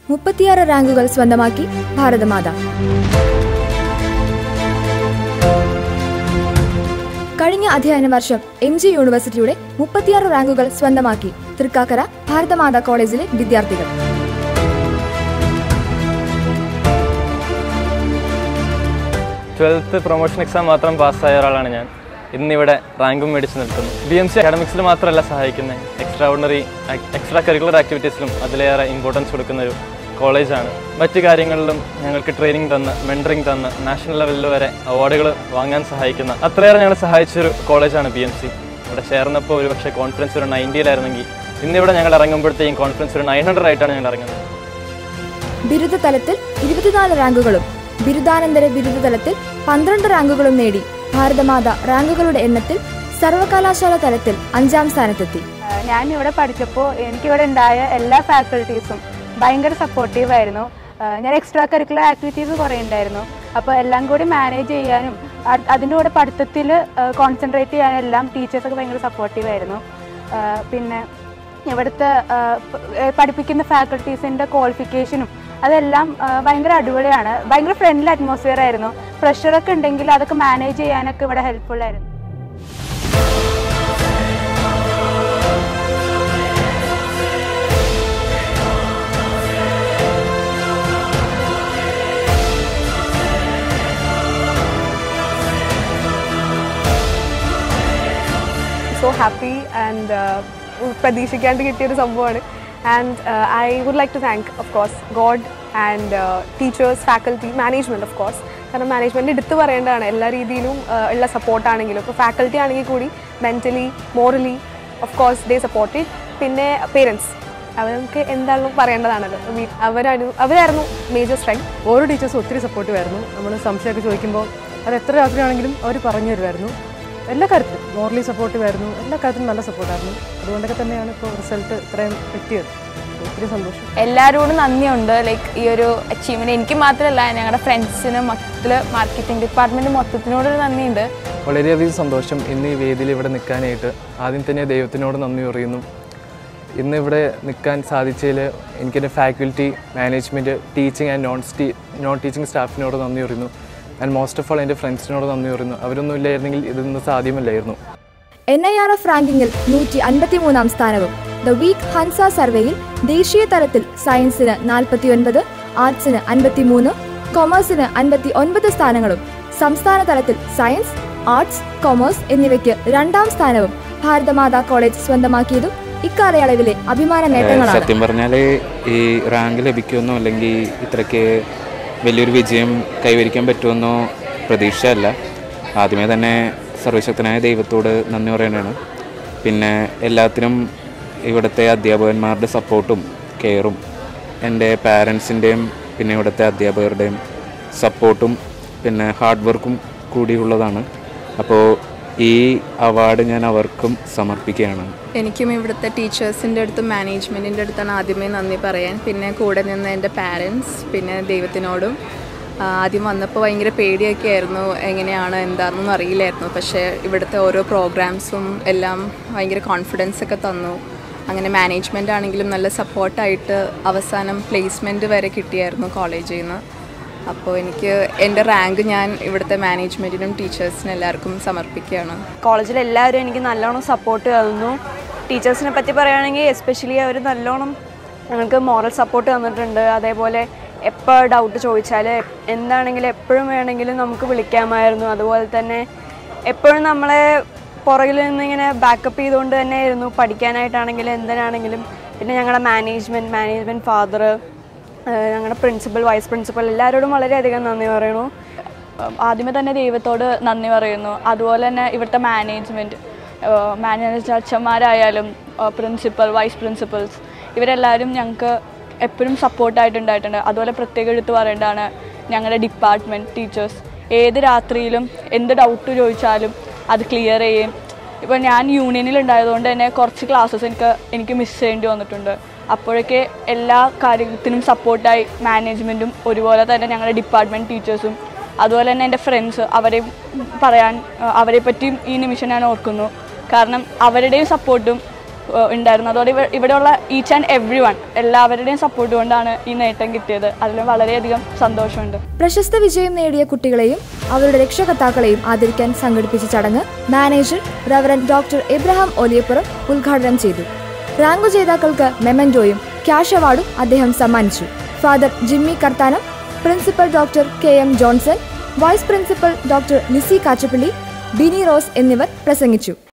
മുപ്പത്തിയാറ് റാങ്കുകൾ സ്വന്തമാക്കി ഭാരതമാത കഴിഞ്ഞ അധ്യയന വർഷം എം ജി യൂണിവേഴ്സിറ്റിയുടെ മുപ്പത്തിയാറ് റാങ്കുകൾ സ്വന്തമാക്കി തൃക്കാക്കര ഭാരതമാത കോളേജിലെ വിദ്യാർത്ഥികൾ ട്വൽത്ത് പ്രൊമോഷൻ എക്സാം മാത്രം പാസ്സായ ഒരാളാണ് ഞാൻ ഇന്നിവിടെ റാങ്കും മേടിച്ച് നിൽക്കുന്നു ബി എം സി അക്കാഡമിക്സിൽ മാത്രമല്ല സഹായിക്കുന്നത് എക്സ്ട്രാ ഓർഡിനറി എക്സ്ട്രാ കരിക്കുലർ ആക്ടിവിറ്റീസിലും അതിലേറെ ഇമ്പോർട്ടൻസ് കൊടുക്കുന്ന ഒരു കോളേജാണ് മറ്റു കാര്യങ്ങളിലും ഞങ്ങൾക്ക് ട്രെയിനിങ് തന്ന് മെൻറ്ററിങ് തന്ന് നാഷണൽ ലെവലിൽ വരെ അവാർഡുകൾ വാങ്ങാൻ സഹായിക്കുന്ന അത്രയേറെ ഞങ്ങൾ സഹായിച്ചൊരു കോളേജാണ് ബി എം സി ഇവിടെ ചേർന്നപ്പോൾ ഒരു പക്ഷേ കോൺഫിഡൻസ് ഒരു നയൻറ്റിയിലായിരുന്നെങ്കിൽ ഇന്നിവിടെ ഞങ്ങൾ ഇറങ്ങുമ്പോഴത്തേക്കും കോൺഫിഡൻസ് ഒരു നയൻ ഹൺഡ്രഡ് ആയിട്ടാണ് ഞങ്ങൾ ഇറങ്ങുന്നത് ബിരുദ തലത്തിൽ ഇരുപത്തിനാല് റാങ്കുകളും ബിരുദാനന്തര ബിരുദ തലത്തിൽ പന്ത്രണ്ട് റാങ്കുകളും നേടി ഭാരതമാത റാങ്കുകളുടെ എണ്ണത്തിൽ സർവകലാശാല തലത്തിൽ അഞ്ചാം സ്ഥാനത്തെത്തി ആഹ് ഞാൻ ഇവിടെ പഠിച്ചപ്പോൾ എനിക്കിവിടെ ഉണ്ടായ എല്ലാ ഫാക്കൽറ്റീസും ഭയങ്കര സപ്പോർട്ടീവ് ആയിരുന്നു ആഹ് ഞാൻ എക്സ്ട്രാ കരിക്കുലർ ആക്ടിവിറ്റീസ് കുറേ ഉണ്ടായിരുന്നു അപ്പോൾ എല്ലാം കൂടി മാനേജ് ചെയ്യാനും അ- അതിൻ്റെ കൂടെ പഠിത്തത്തിൽ കോൺസെൻട്രേറ്റ് ചെയ്യാനും എല്ലാം ടീച്ചേഴ്സൊക്കെ ഭയങ്കര സപ്പോർട്ടീവ് ആയിരുന്നു ആഹ് പിന്നെ ഇവിടുത്തെ ആഹ് പ- ഏഹ് പഠിപ്പിക്കുന്ന ഫാക്കൽറ്റീസിൻ്റെ ക്വാളിഫിക്കേഷനും അതെല്ലാം ആഹ് ഭയങ്കര അടിപൊളിയാണ് ഭയങ്കര ഫ്രണ്ട്ലി അറ്റ്മോസ്ഫിയർ ആയിരുന്നു പ്രഷറൊക്കെ ഉണ്ടെങ്കിൽ അതൊക്കെ മാനേജ് ചെയ്യാനൊക്കെ ഇവിടെ ഹെൽപ്ഫുൾ ആയിരുന്നു സോ ഹാപ്പി ആൻഡ് പ്രതീക്ഷിക്കാണ്ട് കിട്ടിയൊരു സംഭവമാണ് and I would like to thank of course God and teachers faculty management of course കാരണം മാനേജ്മെൻറ്റ് എടുത്തു പറയേണ്ടതാണ് എല്ലാ രീതിയിലും uh, ഉള്ള സപ്പോർട്ടാണെങ്കിലും ഇപ്പോൾ ഫാക്കൽറ്റി ആണെങ്കിൽ കൂടി mentally morally of course they supported പിന്നെ പേരൻസ് അവർ നമുക്ക് എന്താണെന്നും പറയേണ്ടതാണല്ലോ വീ- അവരനു അവരായിരുന്നു മേജർ സ്ട്രെങ്ത് ഓരോ ടീച്ചേഴ്സും ഒത്തിരി സപ്പോർട്ടീവ് ആയിരുന്നു നമ്മൾ സംശയമൊക്കെ ചോദിക്കുമ്പോൾ അത് എത്ര രാത്രിയാണെങ്കിലും അവർ പറഞ്ഞു തരുമായിരുന്നു എല്ലാ കാര്യത്തിലും മോറലി സപ്പോർട്ടീവ് ആയിരുന്നു എല്ലാ കാര്യത്തിലും നല്ല സപ്പോർട്ടായിരുന്നു അതുകൊണ്ടൊക്കെ തന്നെയാണ് ഇപ്പോൾ റിസൾട്ട് ഇത്രയും എത്തിയത് ഒത്തിരി സന്തോഷം എല്ലാവരോടും നന്ദിയുണ്ട് ലൈക്ക് ഈ ഒരു അച്ചീവ്മെൻറ്റ് എനിക്ക് മാത്രമല്ല ഞങ്ങളുടെ ഫ്രണ്ട്സിനും മൊത്തത്തിൽ മാർക്കറ്റിംഗ് ഡിപ്പാർട്ട്മെൻറ്റ് മൊത്തത്തിനോടൊരു നന്ദിയുണ്ട് വളരെയധികം സന്തോഷം ഇന്ന് ഈ വേദിയിൽ ഇവിടെ നിൽക്കാനായിട്ട് ആദ്യം തന്നെ ദൈവത്തിനോട് നന്ദി പറയുന്നു ഇന്ന് ഇവിടെ നിൽക്കാൻ സാധിച്ചതിൽ എനിക്കെൻ്റെ faculty management teaching and non സ്റ്റീ നോൺ ടീച്ചിങ് സ്റ്റാഫിനോട് നന്ദി പറയുന്നു ആൻഡ് മോസ്റ്റ് ഓഫ് ഓൾ എൻ്റെ ഫ്രണ്ട്സിനോട് നന്ദി പറയുന്നു അവരൊന്നും ഇല്ലായിരുന്നെങ്കിൽ ഇതൊന്നും സാധ്യമല്ലായിരുന്നു എൻ ഐ ആർ എഫ് റാങ്കിങ്ങിൽ നൂറ്റി അൻപത്തിമൂന്നാം സ്ഥാനവും ദ വീക്ക് ഹൻസ സർവേയിൽ ദേശീയ തലത്തിൽ സയൻസിന് നാൽപ്പത്തിയൊൻപത് ആർട്സിന് അൻപത്തിമൂന്ന് കൊമേഴ്സിന് അൻപത്തി ഒൻപത് സ്ഥാനങ്ങളും സംസ്ഥാന തലത്തിൽ സയൻസ് ആർട്സ് കൊമേഴ്സ് എന്നിവയ്ക്ക് രണ്ടാം സ്ഥാനവും ഭാരതമാതാ കോളേജ് സ്വന്തമാക്കിയതും ഇക്കാലയളവിലെ അഭിമാന നേട്ടങ്ങളാണ് സത്യം പറഞ്ഞാൽ ഈ റാങ്ക് ലഭിക്കുമെന്നോ അല്ലെങ്കിൽ ഇത്രയ്ക്ക് വലിയൊരു വിജയം കൈവരിക്കാൻ പറ്റുമെന്നോ പ്രതീക്ഷയല്ല ആദ്യമേ തന്നെ സർവശക്തനായ ദൈവത്തോട് നന്ദി പറയണതാണ് പിന്നെ എല്ലാത്തിനും ഇവിടുത്തെ അധ്യാപകന്മാരുടെ സപ്പോർട്ടും കെയറും എൻ്റെ പാരൻസിൻ്റെയും പിന്നെ ഇവിടുത്തെ അധ്യാപകരുടെയും സപ്പോർട്ടും പിന്നെ ഹാർഡ് വർക്കും കൂടിയുള്ളതാണ് അപ്പോൾ ഈ അവാർഡ് ഞാൻ അവർക്കും സമർപ്പിക്കുകയാണ് എനിക്കും ഇവിടുത്തെ ടീച്ചേഴ്സിൻ്റെ അടുത്തും മാനേജ്മെൻറ്റിൻ്റെ അടുത്താണ് ആദ്യമേ നന്ദി പറയാൻ പിന്നെ കൂടെ നിന്ന് എൻ്റെ പാരൻസ് പിന്നെ ദൈവത്തിനോടും ആ, ആദ്യം വന്നപ്പോൾ ഭയങ്കര പേടിയൊക്കെ ആയിരുന്നു എങ്ങനെയാണ് എന്താണെന്നൊന്നും അറിയില്ലായിരുന്നു പക്ഷേ ഇവിടുത്തെ ഓരോ പ്രോഗ്രാംസും എല്ലാം ഭയങ്കര കോൺഫിഡൻസ് ഒക്കെ തന്നു അങ്ങനെ മാനേജ്മെൻ്റ് ആണെങ്കിലും നല്ല സപ്പോർട്ടായിട്ട് അവസാനം പ്ലേസ്മെൻറ്റ് വരെ കിട്ടിയായിരുന്നു കോളേജിൽ നിന്ന് അപ്പോൾ എനിക്ക് എൻ്റെ റാങ്ക് ഞാൻ ഇവിടുത്തെ മാനേജ്മെൻറ്റിനും ടീച്ചേഴ്സിനും എല്ലാവർക്കും സമർപ്പിക്കുകയാണ് കോളേജിൽ എല്ലാവരും എനിക്ക് നല്ലോണം സപ്പോർട്ട് തന്നു ടീച്ചേഴ്സിനെ പറ്റി പറയുകയാണെങ്കിൽ എസ്പെഷ്യലി അവർ നല്ലോണം ഞങ്ങൾക്ക് മോറൽ സപ്പോർട്ട് തന്നിട്ടുണ്ട് അതേപോലെ എപ്പോൾ ഡൗട്ട് ചോദിച്ചാൽ എന്താണെങ്കിലും എപ്പോഴും വേണമെങ്കിലും നമുക്ക് വിളിക്കാമായിരുന്നു അതുപോലെ തന്നെ എപ്പോഴും നമ്മളെ പുറകിൽ നിന്ന് ഇങ്ങനെ ബാക്കപ്പ് ചെയ്തുകൊണ്ട് തന്നെ ആയിരുന്നു പഠിക്കാനായിട്ടാണെങ്കിലും എന്തിനാണെങ്കിലും പിന്നെ ഞങ്ങളുടെ മാനേജ്മെൻറ്റ് മാനേജ്മെൻറ്റ് ഫാദർ ഞങ്ങളുടെ പ്രിൻസിപ്പൽ വൈസ് പ്രിൻസിപ്പൽ എല്ലാവരോടും വളരെയധികം നന്ദി പറയണു ആദ്യമേ തന്നെ ദൈവത്തോട് നന്ദി പറയുന്നു അതുപോലെ തന്നെ ഇവിടുത്തെ മാനേജ്മെൻറ്റ് മാനേജർ അച്ഛന്മാരായാലും പ്രിൻസിപ്പൽ വൈസ് പ്രിൻസിപ്പൽസ് ഇവരെല്ലാവരും ഞങ്ങൾക്ക് എപ്പോഴും സപ്പോർട്ടായിട്ടുണ്ടായിട്ടുണ്ട് അതുപോലെ പ്രത്യേകം എടുത്ത് പറയേണ്ടതാണ് ഞങ്ങളുടെ ഡിപ്പാർട്ട്മെൻറ്റ് ടീച്ചേഴ്സ് ഏത് രാത്രിയിലും എന്ത് ഡൗട്ട് ചോദിച്ചാലും അത് ക്ലിയർ ചെയ്യും ഇപ്പോൾ ഞാൻ യൂണിയനിൽ ഉണ്ടായതുകൊണ്ട് തന്നെ കുറച്ച് ക്ലാസ്സസ് എനിക്ക് എനിക്ക് മിസ് ചെയ്യേണ്ടി വന്നിട്ടുണ്ട് അപ്പോഴൊക്കെ എല്ലാ കാര്യത്തിനും സപ്പോർട്ടായി മാനേജ്മെൻറ്റും ഒരുപോലെ തന്നെ ഞങ്ങളുടെ ഡിപ്പാർട്ട്മെൻറ്റ് ടീച്ചേഴ്സും അതുപോലെ തന്നെ എൻ്റെ ഫ്രണ്ട്സ് അവരെയും പറയാൻ അവരെ പറ്റിയും ഈ നിമിഷം ഞാൻ ഓർക്കുന്നു കാരണം അവരുടെയും സപ്പോർട്ടും ഏഹ് ഉണ്ടായിരുന്നു അതോടെ ഇവ- ഇവിടെയുള്ള ഈച്ച് ആൻഡ് എവ്രി വൺ എല്ലാവരുടെയും സപ്പോർട്ട് കൊണ്ടാണ് ഈ നേട്ടം കിട്ടിയത് അതിൽ വളരെയധികം സന്തോഷമുണ്ട് പ്രശസ്ത വിജയം നേടിയ കുട്ടികളെയും അവരുടെ രക്ഷകർത്താക്കളെയും ആദരിക്കാൻ സംഘടിപ്പിച്ച ചടങ്ങ് manager reverend doctor Abraham Oliyappuram ഉദ്ഘാടനം ചെയ്തു റാങ്ക് ജേതാക്കൾക്ക് മെമന്റോയും ക്യാഷ് അവാർഡും അദ്ദേഹം സമ്മാനിച്ചു father Jimmy Karthanam principal doctor K M Johnson vice principal doctor Lissy Kachappally Bini Rose എന്നിവർ പ്രസംഗിച്ചു